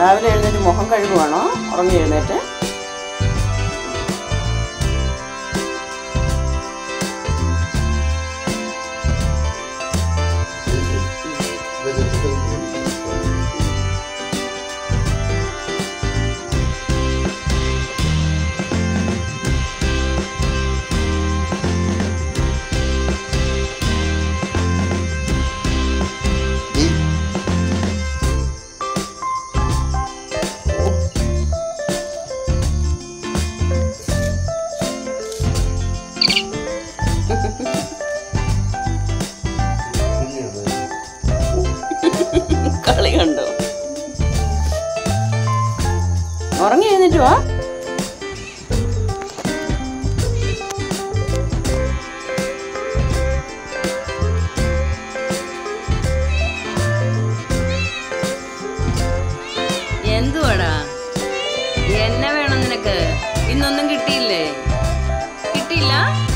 രാവിലെ എഴുന്നേറ്റ് മുഖം കഴുകുവാണോ ഉറങ്ങി എഴുന്നേറ്റ് കളി കണ്ടോ ഉറങ്ങി എഴുന്നേറ്റ് വാ എന്തുവാടാ എന്നെ വേണം നിനക്ക് ഇന്നൊന്നും കിട്ടിയില്ലേ കിട്ടിയില്ല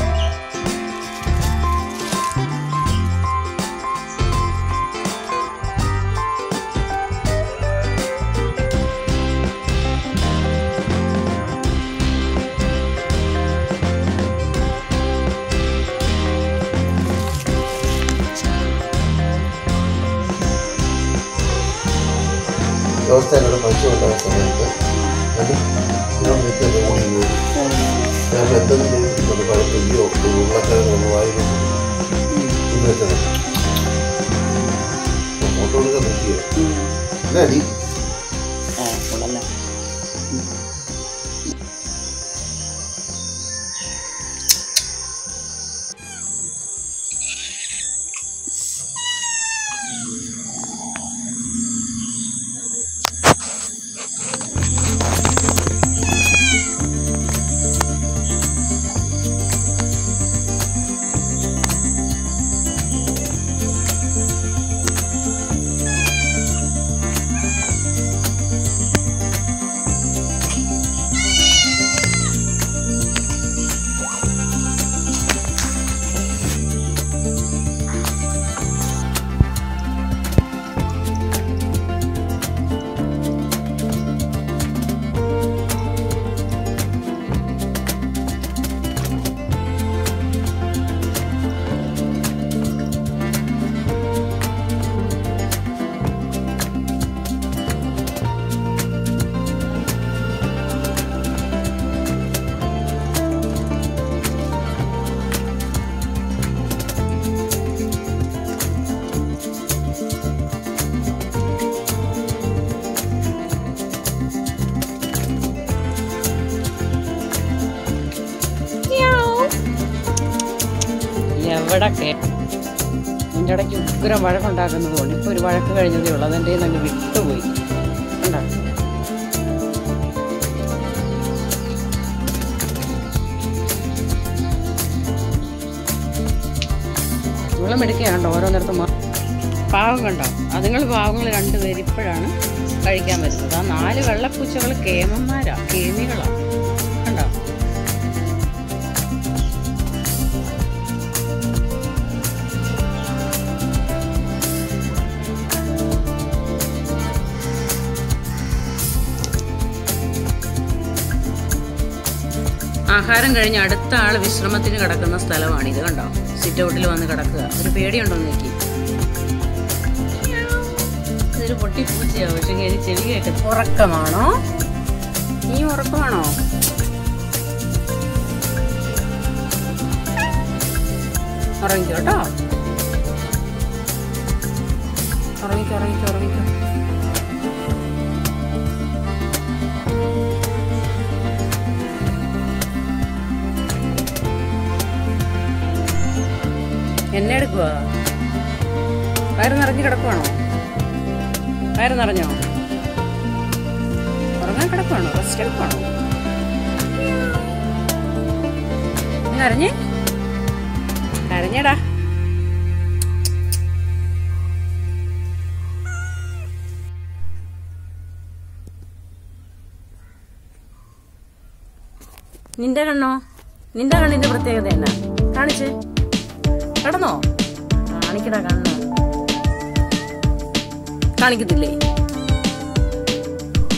വ്യവസ്ഥയിലൂടെ പൈസ ഉണ്ടായ സമയത്ത് അത് കിലോമീറ്റർ ഓടി ഞാൻ എന്തെങ്കിലും ചെയ്തിട്ടുണ്ട് പഴത്തൊല്ലിയോ ഉരുളക്കിഴങ്ങൊന്നും വായിരുന്നു ഇന്നത്തെ ഫോട്ടോ എടുക്കാൻ നോക്കിയോ എന്നാ അടി ആ കൊള്ളാം എവിടെ കേ എൻ്റെ ഇടയ്ക്ക് ഉഗ്രം വഴക്കുണ്ടാക്കുന്നത് കൊണ്ട് ഇപ്പോൾ ഒരു വഴക്ക് കഴിഞ്ഞതേ ഉള്ളൂ അതെൻ്റെ കയ്യിൽ നിന്ന് അങ്ങ് വിട്ടുപോയി കണ്ടോ വെള്ളം എടുക്കുകയാണ്ടോ ഓരോന്നിടത്തും മാ- പാവം കണ്ടോ അതുങ്ങൾ പാവങ്ങൾ രണ്ടുപേര് ഇപ്പോഴാണ് കഴിക്കാൻ വരുന്നത് ആ നാല് വെള്ളപ്പൂച്ചകൾ കേമന്മാരാ കേമികളാ കണ്ടോ ആഹാരം കഴിഞ്ഞ് അടുത്ത ആൾ വിശ്രമത്തിന് കിടക്കുന്ന സ്ഥലമാണ് ഇത് കണ്ടോ സിറ്റ് ഔട്ടിൽ വന്ന് കിടക്കുക ഒരു പേടിയുണ്ടോ നോക്കി ഇതൊരു പൊട്ടിപ്പൂച്ചയാ പക്ഷെ എനിക്ക് ചെവി കേട്ട് ഉറക്കമാണോ നീ ഉറക്കമാണോ ഉറങ്ങിക്കോ കേട്ടോ ഉറങ്ങിക്കോ ഉറങ്ങിക്കോ ഉറങ്ങിക്കോ എന്നെ എടുക്കുക വയറ് നിറഞ്ഞു കിടക്കുവാണോ വയറ് നിറഞ്ഞോ ഉറങ്ങാൻ കിടക്കുവാണോ റെസ്റ്റ് എടുക്കുവാണോ നീ കരഞ്ഞേ കരഞ്ഞടാ നിന്റെ കണ്ണോ നിന്റെ കണ്ണിന്റെ പ്രത്യേകത എന്നാ കാണിച്ച് കിടന്നോ കാണിക്കടാ കണ്ണ് കാണിക്കത്തില്ലേ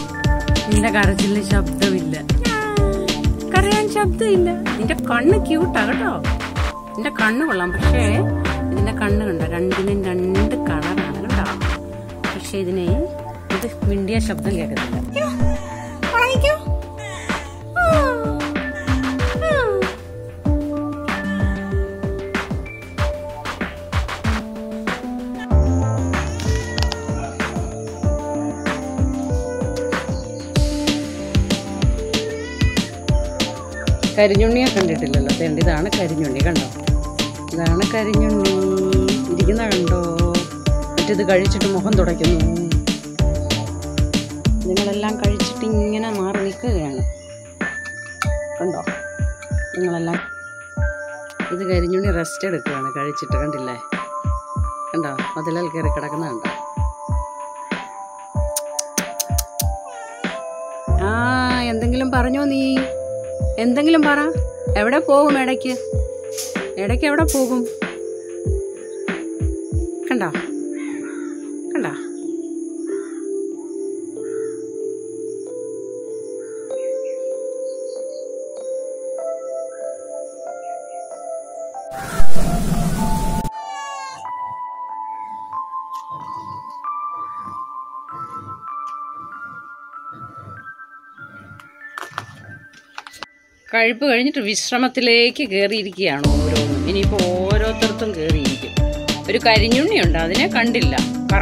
നിന്റെ കരച്ചിലിന് ശബ്ദമില്ല കരയാൻ ശബ്ദമില്ല നിന്റെ കണ്ണ് ക്യൂട്ടാ കേട്ടോ നിന്റെ കണ്ണ് കൊള്ളാം പക്ഷേ ഇതിന്റെ കണ്ണ് കണ്ടോ രണ്ടിനും രണ്ട് കളറാണ് കേട്ടോ പക്ഷെ ഇതിന് ഇത് മിണ്ടിയ ശബ്ദം കേൾക്കത്തില്ല ഉറങ്ങിക്കോ ആ. ആ. കരിഞ്ഞുണ്ണിയെ കണ്ടിട്ടില്ലല്ലോ തേണ്ട ഇതാണ് കരിഞ്ഞുണ്ണി കണ്ടോ ഇതാണ് കരിഞ്ഞുണ്ണി ഇരിക്കുന്ന കണ്ടോ മറ്റേത് കഴിച്ചിട്ട് മുഖം തുടയ്ക്കുന്നു നിങ്ങളെല്ലാം കഴിച്ചിട്ട് ഇങ്ങനെ മാറി നിൽക്കുകയാണ് കണ്ടോ നിങ്ങളെല്ലാം ഇത് കരിഞ്ഞുണ്ണി റെസ്റ്റ് എടുക്കുകയാണ് കഴിച്ചിട്ട് കണ്ടില്ലേ കണ്ടോ മതിലാൽ കയറി കിടക്കുന്ന കണ്ടോ ആ എന്തെങ്കിലും പറഞ്ഞോ നീ എന്തെങ്കിലും പറ എവിടെ പോകും ഇടയ്ക്ക് ഇടയ്ക്ക് എവിടെ പോകും കണ്ടോ കണ്ടോ കഴിപ്പ് കഴിഞ്ഞിട്ട് വിശ്രമത്തിലേക്ക് കയറിയിരിക്കുകയാണ് ഓരോന്നും ഇനിയിപ്പോൾ ഓരോരുത്തർക്കും കയറിയിരിക്കും ഒരു കരിഞ്ഞുണ്ണിയുണ്ട് അതിനെ കണ്ടില്ല കറ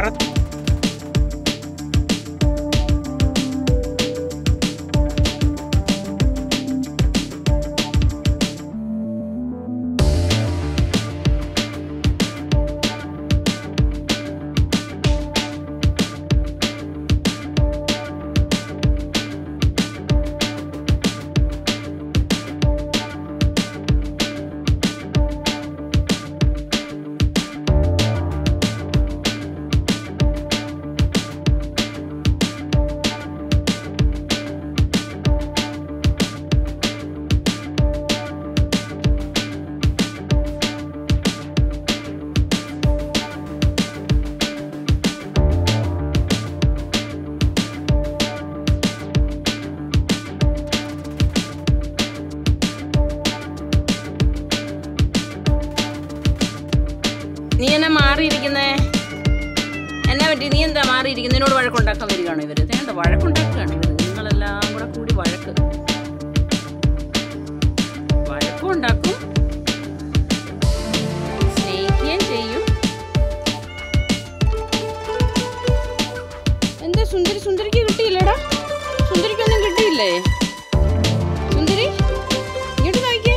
നീ എന്നെ മാറിയിരിക്കുന്നേ എന്നെ പറ്റി നീ എന്താ മാറിയിരിക്കുന്നത് നിന്നോട് വഴക്കുണ്ടാക്കാൻ വരികയാണോ ഇവര് വേണ്ട വഴക്കുണ്ടാക്കുകയാണ് ഇവര് നിങ്ങളെല്ലാം കൂടെ കൂടി വഴക്ക് വഴക്കും ഉണ്ടാക്കും സ്നേഹിക്കുകയും ചെയ്യും എന്താ സുന്ദരി സുന്ദരിക്ക് കിട്ടിയില്ലടാ സുന്ദരിക്കൊന്നും കിട്ടിയില്ലേ സുന്ദരി ഇങ്ങോട്ട് നോക്കിയേ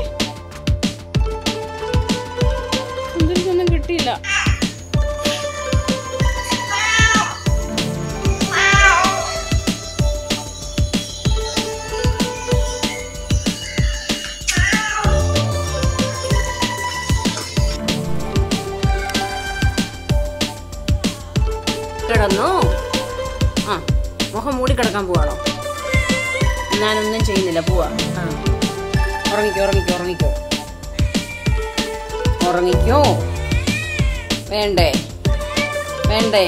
സുന്ദരിക്കൊന്നും കിട്ടിയില്ല കിടന്നു ആ മുഖം മൂടി കിടക്കാൻ പോവാണോ ഞാനൊന്നും ചെയ്യുന്നില്ല പോവാ ആ ഉറങ്ങിക്കോ ഉറങ്ങിക്കോ ഉറങ്ങിക്കോ ഉറങ്ങിക്കോ വേണ്ടേ വേണ്ടേ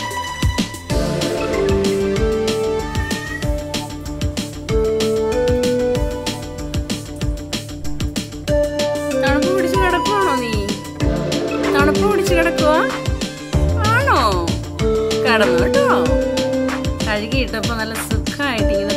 തണുപ്പ് പിടിച്ച് കിടക്കുവാണോ നീ തണുപ്പ് പിടിച്ച് കിടക്കുവാ ആണോ കടന്നു കേട്ടോ കഴുകിയിട്ടപ്പോ നല്ല സുഖമായിട്ട് ഇങ്ങനെ